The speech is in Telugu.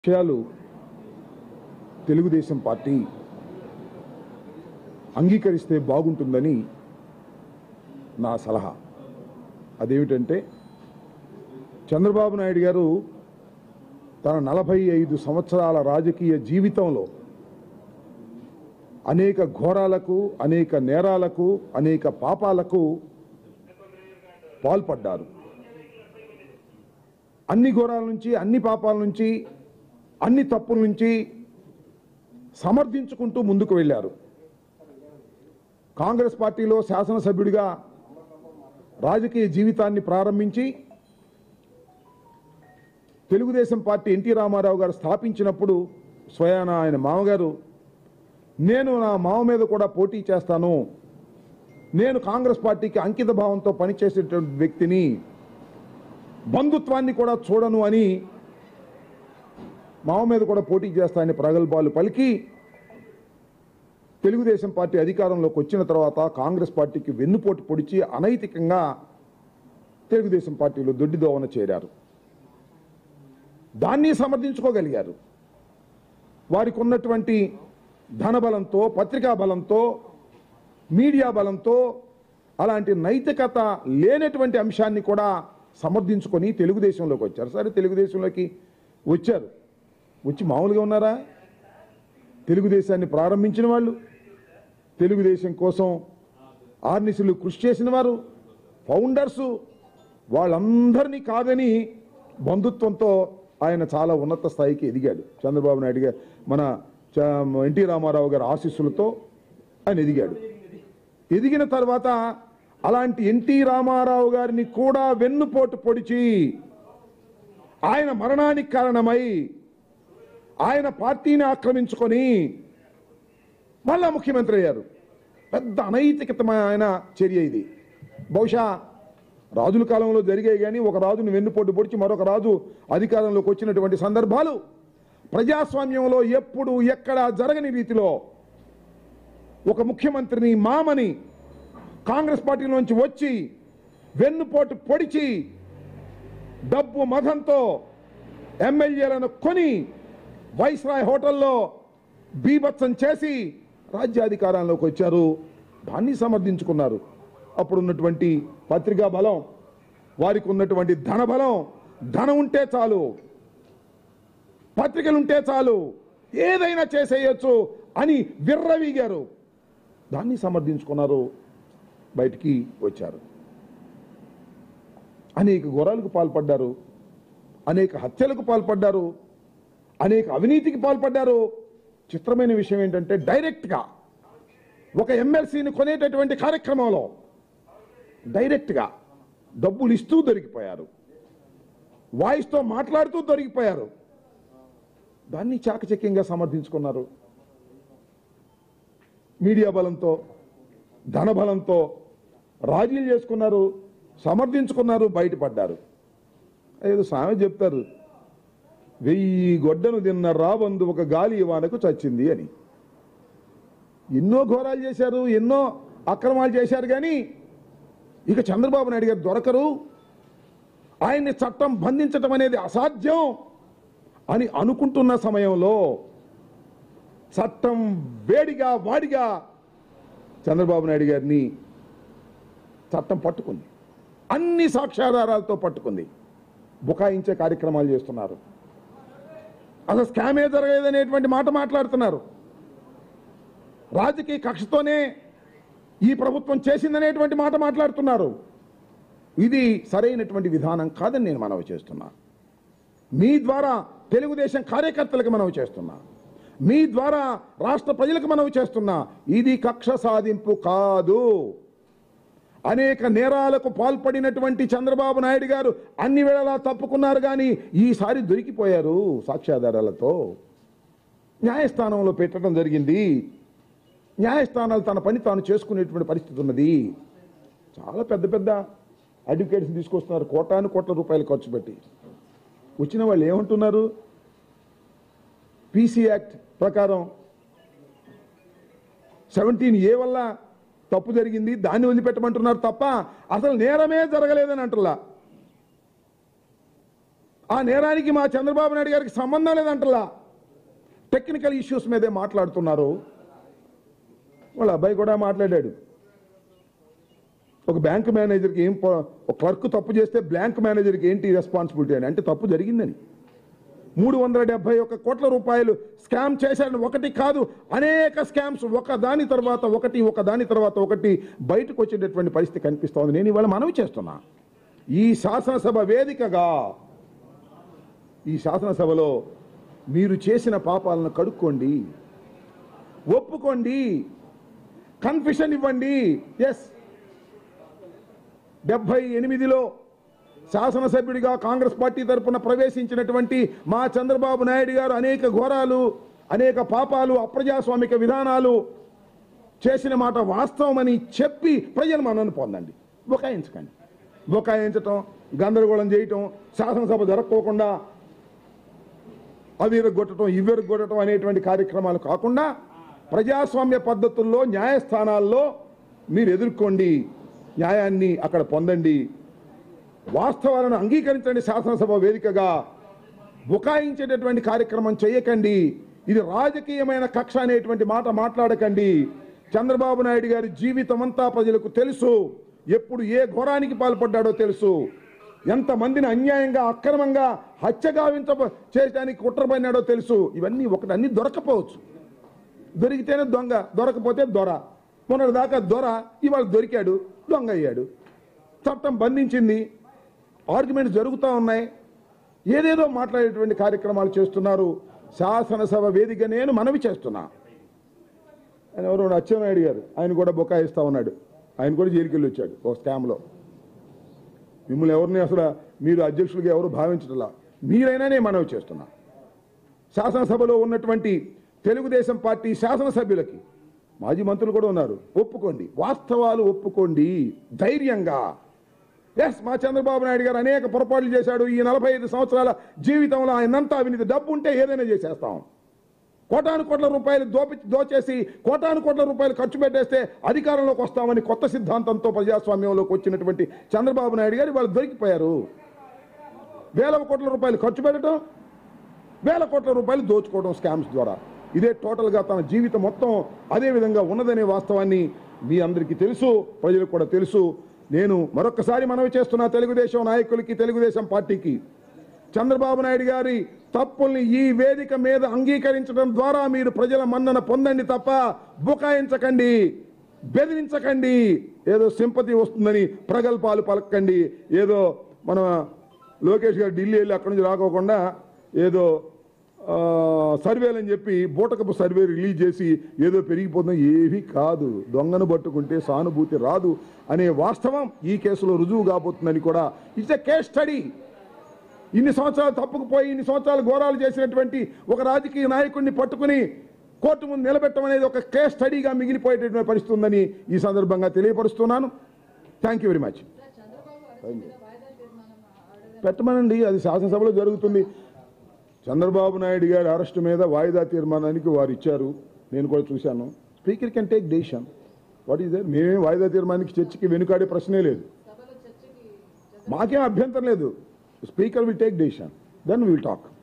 విషయాలు తెలుగుదేశం పార్టీ అంగీకరిస్తే బాగుంటుందని నా సలహా అదేమిటంటే చంద్రబాబు నాయుడు గారు తన నలభై ఐదు సంవత్సరాల రాజకీయ జీవితంలో అనేక ఘోరాలకు అనేక నేరాలకు అనేక పాపాలకు పాల్పడ్డారు అన్ని ఘోరాల నుంచి అన్ని పాపాల నుంచి అన్ని తప్పుల నుంచి సమర్థించుకుంటూ ముందుకు వెళ్ళారు కాంగ్రెస్ పార్టీలో శాసనసభ్యుడిగా రాజకీయ జీవితాన్ని ప్రారంభించి తెలుగుదేశం పార్టీ ఎన్టీ రామారావు గారు స్థాపించినప్పుడు స్వయాన ఆయన మామగారు నేను నా మామ మీద కూడా పోటీ చేస్తాను నేను కాంగ్రెస్ పార్టీకి అంకిత భావంతో పనిచేసేటువంటి వ్యక్తిని బంధుత్వాన్ని కూడా చూడను అని మామ మీద కూడా పోటీ చేస్తానని ప్రగల్భాలు పలికి తెలుగుదేశం పార్టీ అధికారంలోకి వచ్చిన తర్వాత కాంగ్రెస్ పార్టీకి వెన్నుపోటు పొడిచి అనైతికంగా తెలుగుదేశం పార్టీలో దొడ్డిదోవన చేరారు దాన్ని సమర్థించుకోగలిగారు వారికి ఉన్నటువంటి ధనబలంతో పత్రికా బలంతో మీడియా బలంతో అలాంటి నైతికత లేనటువంటి అంశాన్ని కూడా సమర్థించుకొని తెలుగుదేశంలోకి వచ్చారు సరే తెలుగుదేశంలోకి వచ్చారు వచ్చి మామూలుగా ఉన్నారా తెలుగుదేశాన్ని ప్రారంభించిన వాళ్ళు తెలుగుదేశం కోసం ఆర్నిసులు కృషి చేసిన వారు ఫౌండర్సు వాళ్ళందరినీ కాదని బంధుత్వంతో ఆయన చాలా ఉన్నత స్థాయికి ఎదిగాడు చంద్రబాబు నాయుడు గారు మన చ- ఎన్టీ రామారావు గారి ఆశీస్సులతో ఆయన ఎదిగాడు ఎదిగిన తర్వాత అలాంటి ఎన్టీ రామారావు గారిని కూడా వెన్నుపోటు పొడిచి ఆయన మరణానికి కారణమై ఆయన పార్టీని ఆక్రమించుకొని మళ్ళా ముఖ్యమంత్రి అయ్యారు పెద్ద అనైతికతమైన చర్య ఇది బహుశా రాజుల కాలంలో జరిగాయి కానీ ఒక రాజుని వెన్నుపోటు పొడిచి మరొక రాజు అధికారంలోకి వచ్చినటువంటి సందర్భాలు ప్రజాస్వామ్యంలో ఎప్పుడు ఎక్కడ జరగని రీతిలో ఒక ముఖ్యమంత్రిని మామని కాంగ్రెస్ పార్టీలోంచి వచ్చి వెన్నుపోటు పొడిచి డబ్బు మదంతో ఎమ్మెల్యేలను కొని వైస్రాయ్ హోటల్లో బీభత్సం చేసి రాజ్యాధికారంలోకి వచ్చారు దాన్ని సమర్థించుకున్నారు అప్పుడున్నటువంటి పత్రికా బలం వారికి ఉన్నటువంటి ధన బలం ధనం ఉంటే చాలు పత్రికలు ఉంటే చాలు ఏదైనా చేసేయచ్చు అని విర్రవీగారు దాన్ని సమర్థించుకున్నారు బయటికి వచ్చారు అనేక ఘోరాలకు పాల్పడ్డారు అనేక హత్యలకు పాల్పడ్డారు అనేక అవినీతికి పాల్పడ్డారు చిత్రమైన విషయం ఏంటంటే డైరెక్ట్గా ఒక ఎమ్మెల్సీని కొనేటటువంటి కార్యక్రమంలో డైరెక్ట్గా డబ్బులు ఇస్తూ దొరికిపోయారు వాయిస్తో మాట్లాడుతూ దొరికిపోయారు దాన్ని చాకచక్యంగా సమర్థించుకున్నారు మీడియా బలంతో ధన బలంతో రాజీలు చేసుకున్నారు సమర్థించుకున్నారు బయటపడ్డారు ఏదో సామె చెప్తారు వెయ్యి గొడ్డను తిన్న రాబందు ఒక గాలి వానకు చచ్చింది అని ఎన్నో ఘోరాలు చేశారు ఎన్నో అక్రమాలు చేశారు కానీ ఇక చంద్రబాబు నాయుడు గారు దొరకరు ఆయన్ని చట్టం బంధించటం అనేది అసాధ్యం అని అనుకుంటున్న సమయంలో చట్టం వేడిగా వాడిగా చంద్రబాబు నాయుడు గారిని చట్టం పట్టుకుంది అన్ని సాక్ష్యాధారాలతో పట్టుకుంది బుకాయించే కార్యక్రమాలు చేస్తున్నారు అసలు స్కామే జరగలేదనేటువంటి మాట మాట్లాడుతున్నారు రాజకీయ కక్షతోనే ఈ ప్రభుత్వం చేసిందనేటువంటి మాట మాట్లాడుతున్నారు ఇది సరైనటువంటి విధానం కాదని నేను మనవి చేస్తున్నా మీ ద్వారా తెలుగుదేశం కార్యకర్తలకు మనవి చేస్తున్నా మీ ద్వారా రాష్ట్ర ప్రజలకు మనవి చేస్తున్నా ఇది కక్ష సాధింపు కాదు అనేక నేరాలకు పాల్పడినటువంటి చంద్రబాబు నాయుడు గారు అన్ని వేళలా తప్పుకున్నారు కానీ ఈసారి దొరికిపోయారు సాక్ష్యాధారాలతో న్యాయస్థానంలో పెట్టడం జరిగింది న్యాయస్థానాలు తన పని తాను చేసుకునేటువంటి పరిస్థితి ఉన్నది చాలా పెద్ద పెద్ద అడ్వకేట్స్ తీసుకొస్తున్నారు కోటాను కోట్ల రూపాయలు ఖర్చు పెట్టి వచ్చిన వాళ్ళు ఏమంటున్నారు పీసీ యాక్ట్ ప్రకారం సెవెంటీన్ ఏ వల్ల తప్పు జరిగింది దాన్ని వదిలిపెట్టమంటున్నారు తప్ప అసలు నేరమే జరగలేదని అంటున్నా ఆ నేరానికి మా చంద్రబాబు నాయుడు గారికి సంబంధం లేదంటలా టెక్నికల్ ఇష్యూస్ మీదే మాట్లాడుతున్నారు వాళ్ళ అబ్బాయి కూడా మాట్లాడాడు ఒక బ్యాంక్ మేనేజర్కి ఏం ప- ఒక క్లర్క్ తప్పు చేస్తే బ్యాంక్ మేనేజర్కి ఏంటి రెస్పాన్సిబిలిటీ అని అంటే తప్పు జరిగిందని మూడు వందల డెబ్బై ఒక్క కోట్ల రూపాయలు స్కామ్ చేశారని ఒకటి కాదు అనేక స్కామ్స్ ఒక దాని తర్వాత ఒకటి ఒక దాని తర్వాత ఒకటి బయటకు వచ్చేటటువంటి పరిస్థితి కనిపిస్తోంది నేను ఇవాళ మనవి చేస్తున్నా ఈ శాసనసభ వేదికగా ఈ శాసనసభలో మీరు చేసిన పాపాలను కడుక్కోండి ఒప్పుకోండి కన్ఫిషన్ ఇవ్వండి ఎస్ డెబ్బై ఎనిమిదిలో శాసనసభ్యుడిగా కాంగ్రెస్ పార్టీ తరపున ప్రవేశించినటువంటి మా చంద్రబాబు నాయుడు గారు అనేక ఘోరాలు అనేక పాపాలు అప్రజాస్వామిక విధానాలు చేసిన మాట వాస్తవమని చెప్పి ప్రజలు మనల్ని పొందండి బుకాయించకండి బుకాయించటం గందరగోళం చేయటం శాసనసభ జరగకోకుండా అవి ఎరగొట్టడం ఇవి ఎరగొట్టడం అనేటువంటి కార్యక్రమాలు కాకుండా ప్రజాస్వామ్య పద్ధతుల్లో న్యాయస్థానాల్లో మీరు ఎదుర్కోండి న్యాయాన్ని అక్కడ పొందండి వాస్తవాలను అంగీకరించండి శాసనసభ వేదికగా బుకాయించేటటువంటి కార్యక్రమం చేయకండి ఇది రాజకీయమైన కక్ష అనేటువంటి మాట మాట్లాడకండి చంద్రబాబు నాయుడు గారి జీవితం అంతా ప్రజలకు తెలుసు ఎప్పుడు ఏ ఘోరానికి పాల్పడ్డాడో తెలుసు ఎంతమందిని అన్యాయంగా అక్రమంగా హత్యగావించ చేయడానికి కుట్రపడినాడో తెలుసు ఇవన్నీ ఒకటి అన్ని దొరకపోవచ్చు దొరికితేనే దొంగ దొరకపోతే దొర మొన్నటిదాకా దొర ఇవాళ దొరికాడు దొంగ అయ్యాడు చట్టం బంధించింది ఆర్గ్యుమెంట్స్ జరుగుతూ ఉన్నాయి ఏదేదో మాట్లాడేటువంటి కార్యక్రమాలు చేస్తున్నారు శాసనసభ వేదిక నేను మనవి చేస్తున్నా ఆయన ఎవరు అచ్చెన్నాయుడు గారు ఆయన కూడా బొకాయిస్తా ఉన్నాడు ఆయన కూడా జైలుకి వెళ్ళి వచ్చాడు ఒక స్కామ్లో మిమ్మల్ని ఎవరిని అసలు మీరు అధ్యక్షులుగా ఎవరు భావించట్లా మీరైనా నేను మనవి చేస్తున్నా శాసనసభలో ఉన్నటువంటి తెలుగుదేశం పార్టీ శాసనసభ్యులకి మాజీ మంత్రులు కూడా ఉన్నారు ఒప్పుకోండి వాస్తవాలు ఒప్పుకోండి ధైర్యంగా ఎస్ మా చంద్రబాబు నాయుడు గారు అనేక పొరపాట్లు చేశాడు ఈ నలభై ఐదు సంవత్సరాల జీవితంలో ఆయనంతా అవినీతి డబ్బు ఉంటే ఏదైనా చేసేస్తాం కోటాను కోట్ల రూపాయలు దోపి దోచేసి కోటాను కోట్ల రూపాయలు ఖర్చు పెట్టేస్తే అధికారంలోకి వస్తామని కొత్త సిద్ధాంతంతో ప్రజాస్వామ్యంలోకి వచ్చినటువంటి చంద్రబాబు నాయుడు గారు వాళ్ళు దొరికిపోయారు వేల కోట్ల రూపాయలు ఖర్చు పెట్టడం వేల కోట్ల రూపాయలు దోచుకోవడం స్కామ్స్ ద్వారా ఇదే టోటల్గా తన జీవితం మొత్తం అదే విధంగా ఉన్నదనే వాస్తవాన్ని మీ అందరికీ తెలుసు ప్రజలకు కూడా తెలుసు నేను మరొకసారి మనవి చేస్తున్న తెలుగుదేశం నాయకులకి తెలుగుదేశం పార్టీకి చంద్రబాబు నాయుడు గారి తప్పుల్ని ఈ వేదిక మీద అంగీకరించడం ద్వారా మీరు ప్రజల మన్నన పొందండి తప్ప బుకాయించకండి బెదిరించకండి ఏదో సింపతి వస్తుందని ప్రగల్భాలు పలకండి ఏదో మన లోకేష్ గారు ఢిల్లీ వెళ్ళి అక్కడి నుంచి రాకోకుండా ఏదో ఆ, సర్వేలు అని చెప్పి బూటకపు సర్వే రిలీజ్ చేసి ఏదో పెరిగిపోతుంది ఏమీ కాదు దొంగను పట్టుకుంటే సానుభూతి రాదు అనే వాస్తవం ఈ కేసులో రుజువు కాబోతుందని కూడా ఇట్స్ ఎ కేస్ స్టడీ ఇన్ని సంవత్సరాలు తప్పుకుపోయి ఇన్ని సంవత్సరాలు ఘోరాలు చేసినటువంటి ఒక రాజకీయ నాయకుడిని పట్టుకుని కోర్టు ముందు నిలబెట్టడం అనేది ఒక కేస్ స్టడీగా మిగిలిపోయేటటువంటి పరిస్థితి ఉందని ఈ సందర్భంగా తెలియపరుస్తున్నాను థ్యాంక్ యూ వెరీ మచ్ పెట్టమనండి అది శాసనసభలో జరుగుతుంది చంద్రబాబు నాయుడు గారి అరెస్ట్ మీద వాయిదా తీర్మానానికి వారు ఇచ్చారు నేను కూడా చూశాను speaker can take decision what is there మేమే వాయిదా తీర్మానానికి చర్చకి వెనుకాడే ప్రశ్నే లేదు మాకేం అభ్యంతరం లేదు speaker will take decision then will talk